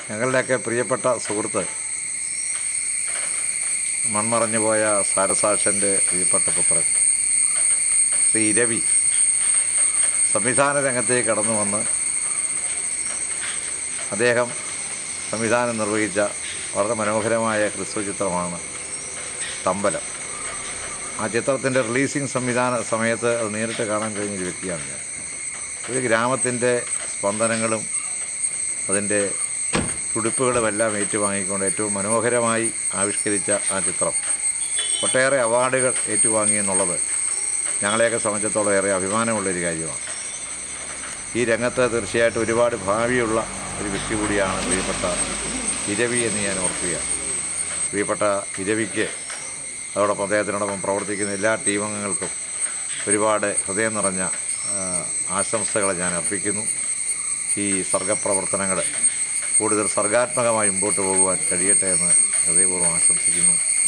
ഞങ്ങളുടെയൊക്കെ പ്രിയപ്പെട്ട സുഹൃത്ത് മൺമറഞ്ഞു പോയ സാരസാക്ഷൻ്റെ പ്രിയപ്പെട്ട പുത്രൻ ശ്രീ രവി സംവിധാന രംഗത്തേക്ക് കടന്നു വന്ന് അദ്ദേഹം സംവിധാനം നിർവഹിച്ച വളരെ മനോഹരമായ ക്രിസ്തു ചിത്രമാണ് തമ്പലം ആ ചിത്രത്തിൻ്റെ റിലീസിങ് സംവിധാന സമയത്ത് അത് നേരിട്ട് കാണാൻ കഴിഞ്ഞൊരു വ്യക്തിയാണ് ഞാൻ ഒരു ഗ്രാമത്തിൻ്റെ സ്പന്ദനങ്ങളും അതിൻ്റെ തുടിപ്പുകളുമെല്ലാം ഏറ്റുവാങ്ങിക്കൊണ്ട് ഏറ്റവും മനോഹരമായി ആവിഷ്കരിച്ച ആ ചിത്രം ഒട്ടേറെ അവാർഡുകൾ ഏറ്റുവാങ്ങി എന്നുള്ളത് ഞങ്ങളെയൊക്കെ സംബന്ധിച്ചിടത്തോളം ഏറെ അഭിമാനമുള്ളൊരു കാര്യമാണ് ഈ രംഗത്ത് തീർച്ചയായിട്ടും ഒരുപാട് ഭാവിയുള്ള ഒരു വ്യക്തി കൂടിയാണ് പ്രിയപ്പെട്ട ഇരവി എന്ന് ഞാൻ ഓർക്കുകയാണ് പ്രിയപ്പെട്ട ഇരവിക്ക് അതോടൊപ്പം അദ്ദേഹത്തിനോടൊപ്പം പ്രവർത്തിക്കുന്ന എല്ലാ ടീം അംഗങ്ങൾക്കും ഒരുപാട് ഹൃദയം നിറഞ്ഞ ആ, ആശംസകൾ ഞാൻ അർപ്പിക്കുന്നു ഈ സർഗപ്രവർത്തനങ്ങൾ കൂടുതൽ സർഗാത്മകമായി മുമ്പോട്ട് പോകുവാൻ കഴിയട്ടെ എന്ന് ഹൃദയപൂർവ്വം ആശംസിക്കുന്നു